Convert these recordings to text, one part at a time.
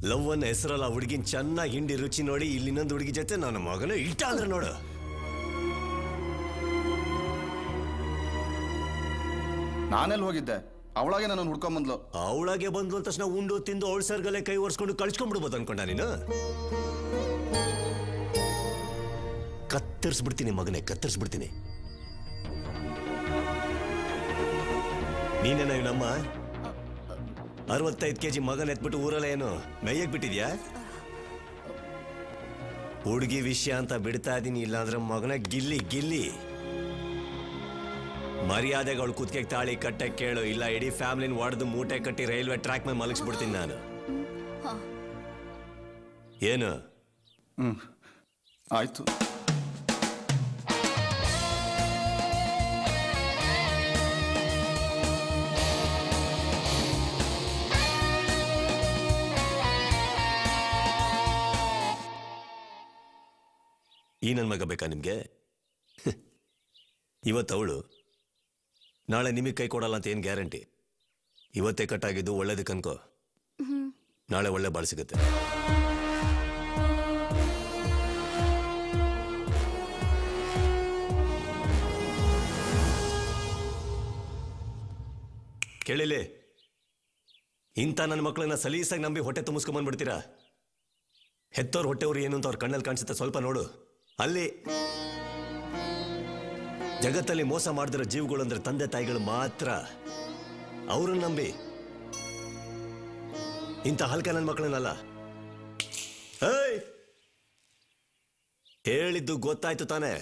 Love ಅನ್ನ ಹೆಸರಲ್ಲ ಹುಡುಗಿನ ಚೆನ್ನಾಗಿ ಹಿಂಡಿ ರುಚಿ ನೋಡಿ ಇಲ್ಲಿ ಇನ್ನೊಂದು ಹುಡುಗಿ ಜೊತೆ ನನ್ನ ಮಗನ ಇಟ್ಟ ಅಂದ್ರೆ ನೋಡು ನಾನೆಲ್ಲಿ ಹೋಗಿದ್ದೆ ಅವಳಾಗೆ ನನ್ನ ಹುಡ್ಕೊಂಬಂದ್ಲು ಅವಳಾಗೆ ಬಂದ್ಲು ಅಂದ ತಕ್ಷಣ ಉಂಡು ತಿಂದು ಅವಳ ಸರ್ಗಲ್ಲೇ ಕೈ ಒರೆಸ್ಕೊಂಡು ಕಳ್ಸ್ಕೊಂಡ್ಬಿಡ್ಬೋದು ಅನ್ಕೊಂಡ ನೀನು ಕತ್ತರಿಸ್ಬಿಡ್ತೀನಿ ಮಗನೇ ಕತ್ತರಿಸ್ಬಿಡ್ತೀನಿ ನೀನೇನ ನಮ್ಮ ಅರವತ್ತೈದು ಕೆಜಿ ಮಗನ ಎತ್ಬಿಟ್ಟು ಊರಲ್ಲ ಏನು ಮೇಯಕ್ ಬಿಟ್ಟಿದ್ಯಾ ಹುಡುಗಿ ವಿಷಯ ಅಂತ ಬಿಡ್ತಾ ಇದೀನಿ ಇಲ್ಲಾಂದ್ರೆ ಮಗನ ಗಿಲ್ಲಿ ಗಿಲ್ಲಿ ಮರ್ಯಾದೆಗೆ ಅವಳು ಕುತ್ತಿಗೆ ತಾಳಿ ಕಟ್ಟೆ ಕೇಳು ಇಲ್ಲ ಇಡೀ ಫ್ಯಾಮಿಲಿನ ಒಡೆದು ಮೂಟೆ ಕಟ್ಟಿ ರೈಲ್ವೆ ಟ್ರ್ಯಾಕ್ ಮೇಲೆ ಮಲಗಿಸ್ಬಿಡ್ತೀನಿ ನಾನು ಏನು ಹ್ಮ್ ಆಯ್ತು ಈ ನನ್ನ ಮಗ ಬೇಕಾ ನಿಮ್ಗೆ ಇವತ್ತು ಅವಳು ನಾಳೆ ನಿಮಗೆ ಕೈ ಕೊಡಲ್ಲ ಅಂತ ಏನು ಗ್ಯಾರಂಟಿ ಇವತ್ತೇ ಕಟ್ಟಾಗಿದ್ದು ಒಳ್ಳೇದಕ್ಕೆ ಅನ್ಕೋ ನಾಳೆ ಒಳ್ಳೆ ಬಾಳು ಸಿಗುತ್ತೆ ಕೇಳಿಲಿ ಇಂಥ ನನ್ನ ಮಕ್ಕಳನ್ನ ಸಲೀಸಾಗಿ ನಂಬಿ ಹೊಟ್ಟೆ ತುಂಬಿಸ್ಕೊಂಬಂದ್ಬಿಡ್ತೀರಾ ಹೆತ್ತೋರ್ ಹೊಟ್ಟೆವ್ರು ಏನು ಅಂತ ಅವ್ರ ಕಣ್ಣಲ್ಲಿ ಕಾಣಿಸುತ್ತೆ ಸ್ವಲ್ಪ ನೋಡು ಅಲ್ಲಿ ಜಗತ್ತಲ್ಲಿ ಮೋಸ ಮಾಡಿದಿರೋ ಜೀವಗಳು ಅಂದ್ರೆ ತಂದೆ ತಾಯಿಗಳು ಮಾತ್ರ ಅವ್ರನ್ನ ನಂಬಿ ಇಂಥ ಹಲ್ಕ ನನ್ನ ಮಕ್ಕಳನ್ನಲ್ಲ ಏಯ್! ಹೇಳಿದ್ದು ಗೊತ್ತಾಯ್ತು ತಾನೇ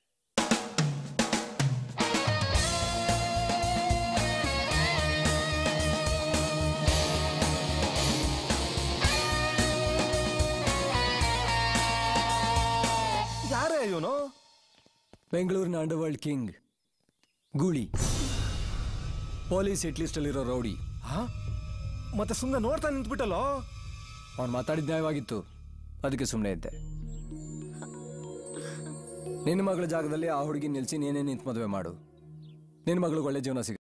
ಯಾರೇ ಇವನು ಬೆಂಗಳೂರಿನ ಅಂಡರ್ವರ್ಲ್ಡ್ ಕಿಂಗ್ ಗೂಳಿ ಪೊಲೀಸ್ ಹಿಟ್ ಲಿಸ್ಟಲ್ಲಿರೋ ರೌಡಿ ಹಾ ಮತ್ತೆ ಸುಮ್ಮನೆ ನೋಡ್ತಾ ನಿಂತ್ಬಿಟ್ಟಲ್ಲೋ ಅವ್ನು ಮಾತಾಡಿದ ನ್ಯಾಯವಾಗಿತ್ತು ಅದಕ್ಕೆ ಸುಮ್ಮನೆ ಇದ್ದೆ ನಿನ್ನ ಮಗಳ ಜಾಗದಲ್ಲಿ ಆ ಹುಡುಗಿ ನಿಲ್ಸಿ ನೀನೇ ನಿಂತು ಮದುವೆ ಮಾಡು ನಿನ್ನ ಮಗಳಿಗೆ ಒಳ್ಳೆ ಜೀವನ ಸಿಗುತ್ತೆ